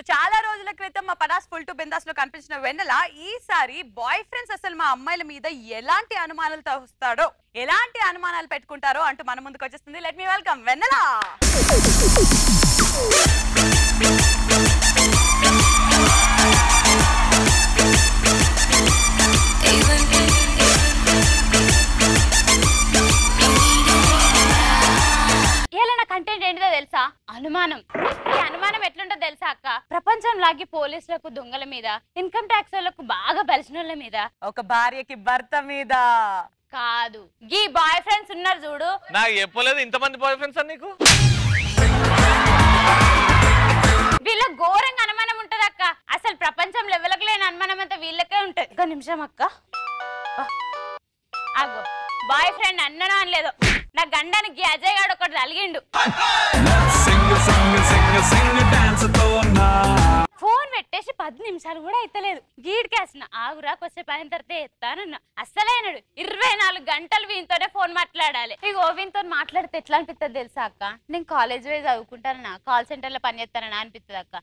చాలా రోజుల క్రితం మా పటాస్ ఫుల్ టు బిందాస్ లో కనిపించిన వెన్నెల ఈసారి బాయ్ ఫ్రెండ్స్ అసలు మా అమ్మాయిల మీద ఎలాంటి అనుమానాలు తోస్తాడో ఎలాంటి అనుమానాలు పెట్టుకుంటారో అంటూ మన ముందుకు వచ్చేస్తుంది లెట్ మీ వెల్కమ్ వెన్నెల ఇలా నా కంటెంట్ ఏంటిదో తెలుసా అనుమానం ఈ అనుమానం ఎట్లుంటో తెలుసా అక్క ప్రపంచం లాగి పోలీసులకు దొంగల మీద ఇన్కమ్ ట్యాక్స్ వాళ్ళకు బాగా బలిసిన వాళ్ళ మీద ఒక భార్యకి భర్త మీద కాదు గీ బాయ్ ఫ్రెండ్స్ ఉన్నారు చూడు నాకు చెప్పలేదు ఇంతమంది బాయ్ ఫ్రెండ్స్ అని నీకు వీళ్ళ ఘోరంగా అనుమానం ఉంటది అక్క అసలు ప్రపంచంలో ఎవరికి లేని అనుమానం అంతా వీళ్ళకే ఉంటది ఒక నిమిషం అక్క ఆగో బాయ్ ఫ్రెండ్ అన్ననో అనలేదు నా గండానికి అజయ్ గాడు ఒకటి తలిగిండు ఫోన్ పెట్టేసి పది నిమిషాలు కూడా అయితలేదు గీడికేసిన ఆగురా కొద్దిసేపు అయిన తర్వాత ఎత్తానన్నా అస్సలైనడు ఇరవై నాలుగు గంటలు వీనితోనే ఫోన్ మాట్లాడాలి ఇగో వీనితో మాట్లాడితే ఎట్లా అనిపిస్తుంది తెలుసా అక్క నేను కాలేజ్ పోయి చదువుకుంటానన్నా కాల్ సెంటర్ లో పని చేస్తానన్నా అనిపిస్తుంది అక్క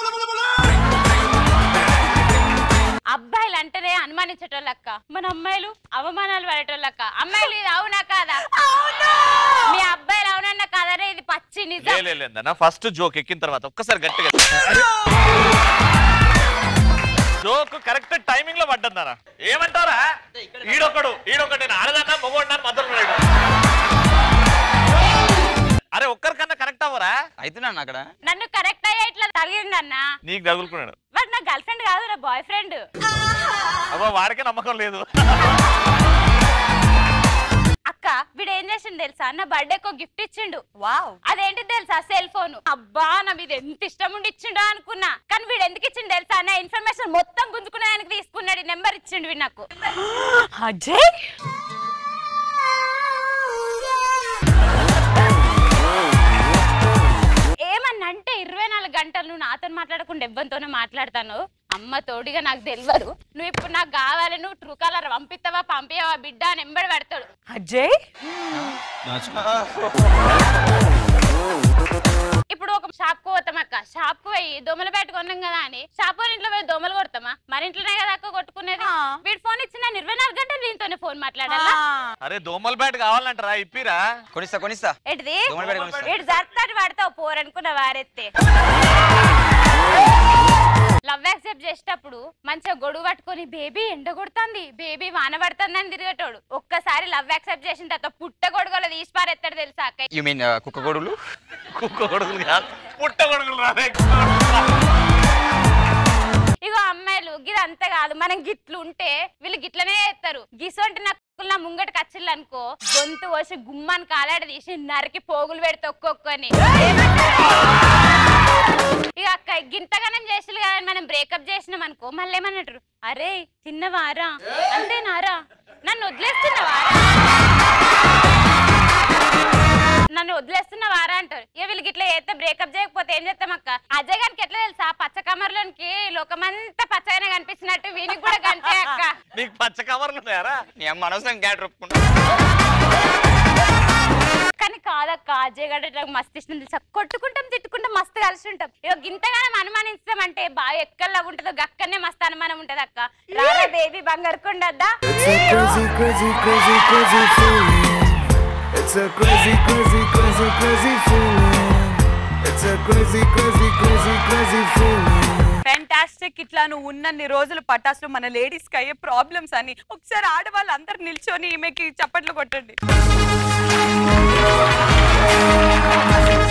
అబ్బాయిలు అంటేనే అనుమానించేటోళ్ళక్క మన అమ్మాయిలు అవమానాలు పడేటోళ్ళక్క అమ్మాయిలు ఇది అవునా కాదా మీ అబ్బాయిలు అవునన్నా కాదనే ఇది పచ్చి నిజం లేదన్న ఫస్ట్ జోక్ ఎక్కిన తర్వాత ఒక్కసారి గట్టిగా జోక్ కరెక్ట్ టైమింగ్ లో పడ్డదన్న ఏమంటారా ఈడొకడు ఈడొకటి నేను ఆడదన్నా మగోడినా మద్దతు ఉన్నాడు. అరే ఒక్కరికన్నా కరెక్ట్ అవ్వరా అవుతున్నాను అక్కడ నన్ను కరెక్ట్ అయ్యే ఇట్లా తగిలిందన్నా నీకు తగులుకున్నాడు వాడు నా గర్ల్ ఫ్రెండ్ కాదు నా బాయ్ ఫ్రెండ్ అబ్బా వాడికే నమ్మకం లేదు అక్క వీడు ఏం చేసిండు తెలుసా నా బర్త్డేకి ఒక గిఫ్ట్ ఇచ్చిండు వావ్ అదేంటి తెలుసా సెల్ ఫోన్ అబ్బా నా మీద ఎంత ఇష్టం ఉండి ఇచ్చిండో అనుకున్నా కానీ వీడు ఎందుకు ఇచ్చిండు తెలుసా నా ఇన్ఫర్మేషన్ మొత్తం గుంజుకునే ఆయనకి తీసుకున్నాడు నెంబర్ ఇచ్చిండు వీడు నాకు అజయ్ ఏమన్నా అంటే ఇరవై నాలుగు గంటలు నువ్వు నాతో మాట్లాడకుండా ఎవ్వరితోనూ మాట్లాడతాను అమ్మ తోడిగా నాకు తెలియదు నువ్వు ఇప్పుడు నాకు కావాలి నువ్వు ట్రూ కలర్ పంపిస్తావా పంపించావా బిడ్డ అని ఎంబడి పడతాడు అజయ్ ఇప్పుడు ఒక షాప్ కు పోతాం అక్క షాప్ కు పోయి దోమలు బయట కొన్నాం కదా అని షాప్ వాళ్ళ ఇంట్లో పోయి దోమలు కొడతామా మన ఇంట్లోనే కదా అక్క కొట్టుకునేది ఆ. వీడు ఫోన్ ఇచ్చి నేను ఇరవై నాలుగు గంటలు దీంతోనే ఫోన్ మాట్లాడాలా అరే దోమల బ్యాట్ కావాలంటారా ఇప్పిరా కొనిస్తా కొనిస్తా ఏంటిది దోమల బయట కొనిస్తా. వీడు జరుతాడు వాడితో పోరనుకున్న వారెత్తే లవ్ యాక్సెప్ట్ చేసేటప్పుడు మంచిగా గొడుగు పట్టుకొని బేబీ ఎండ కొడుతుంది బేబీ వాన పడుతుంది అని తిరిగేటోడు ఒక్కసారి లవ్ యాక్సెప్ట్ చేసిన తర్వాత పుట్ట గొడుగులో తీసి పారెత్తాడు తెలుసా అక్క యు మీన్ కుక్క గొడుగులు కుక్క కొడుకులు కాదు పుట్ట కొడుకులు రాదే ఇగో అమ్మాయిలు గిది అంత కాదు మనం గిట్లు ఉంటే వీళ్ళు గిట్లనే చేస్తారు గిసొంటి నాకు నా ముంగట కచ్చిళ్ళు అనుకో గొంతు పోసి గుమ్మాన్ని కాలాడ తీసి నరికి పోగులు పెడితే ఒక్కొక్కని ఇక అక్క గింతగానం చేసిలు కదా మనం బ్రేకప్ చేసినాం అనుకో మళ్ళీ ఏమన్నట్టు అరే తిన్నవారా అంతేనారా నన్ను వదిలేస్తున్నవారా నన్ను వదిలేస్తున్న వారా అంటారు ఇక వీళ్ళకి ఇట్లా చేస్తే బ్రేకప్ చేయకపోతే ఏం చేస్తాం అక్క అజయ్ గారికి ఎట్లా తెలుసా పచ్చ కమర్లోనికి లోకమంతా పచ్చగానే కనిపిస్తున్నట్టు వీనికి కూడా కంటే అక్క నీకు పచ్చ కవర్లు ఉన్నాయారా నీ అమ్మ అనవసరం క్యాట్ ఒప్పుకుంటా కానీ కాదక్క అజయ్ గారు ఇట్లా మస్తు ఇష్టం తెలుసా కొట్టుకుంటాం తిట్టుకుంటాం మస్తు కలిసి ఉంటాం ఇక గింతగానం అనుమానిస్తాం అంటే బాగా ఎక్కల్లా ఉంటుందో గక్కనే మస్తు అనుమానం ఉంటది అక్క రారా బేబీ బంగారు కొండద్దా It's a crazy, crazy, crazy, crazy feeling. It's a crazy, crazy, crazy, crazy feeling. Fantastic ఇట్లా నువ్వు ఉన్నన్ని రోజులు పటాసులు మన లేడీస్ కి అయ్యే ప్రాబ్లమ్స్ అని ఒకసారి ఆడవాళ్ళు అందరు నిల్చొని ఈమెకి చప్పట్లు కొట్టండి